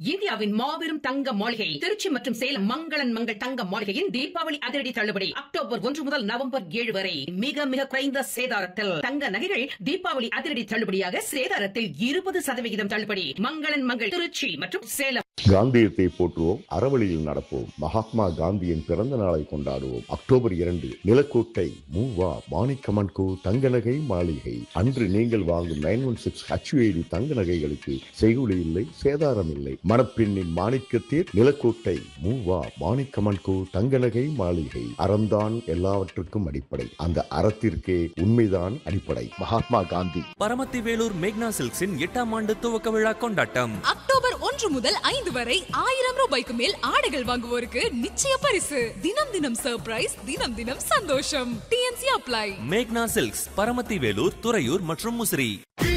இந்தியாவின் மாபெரும் தங்க மாளிகை திருச்சி மற்றும் சேலம் மங்களன் மங்கள் தங்க மாளிகையின் தீபாவளி அதிரடி தள்ளுபடி அக்டோபர் ஒன்று முதல் நவம்பர் ஏழு வரை மிக மிக குறைந்த சேதாரத்தில் தங்க நகைகள் தீபாவளி அதிரடி தள்ளுபடியாக சேதாரத்தில் இருபது சதவிகிதம் தள்ளுபடி மங்களன் மங்கள் திருச்சி மற்றும் சேலம் காந்தியத்தை போற்றுவோம் அறவழியில் நடப்போம் மகாத்மா காந்தியின் பிறந்த நாளை கொண்டாடுவோம் அக்டோபர் இரண்டு நிலக்கோட்டை மூவா மாணிக்கமன் கோ தங்க நகை மாளிகை அன்று நீங்கள் வாங்கும் நைன் ஒன் சிக்ஸ் ஹச்ஐடி தங்க நகைகளுக்கு செய்குலி இல்லை சேதாரம் இல்லை மணப்பெண்ணின் மாணிக்கத்தேர் நிலக்கோட்டை மூவா மாணிக்கமன் கோ தங்க நகை மாளிகை அறம்தான் எல்லாவற்றுக்கும் அடிப்படை அந்த அறத்திற்கே உண்மைதான் அடிப்படை மகாத்மா காந்தி பரமத்தி வேலூர் மேக்னா சில்க்ஸின் எட்டாம் ஆண்டு துவக்க விழா கொண்டாட்டம் அக்டோபர் ஒன்று முதல் ஐந்து வரை ஆயிரம் ரூபாய்க்கு மேல் ஆடைகள் வாங்குவோருக்கு நிச்சய பரிசு தினம் தினம் சர்ப்ரைஸ் தினம் தினம் சந்தோஷம் டிஎன்சி அப்ளை மேக்னா சில்க்ஸ் பரமத்தி வேலூர் துறையூர் மற்றும் முசிறி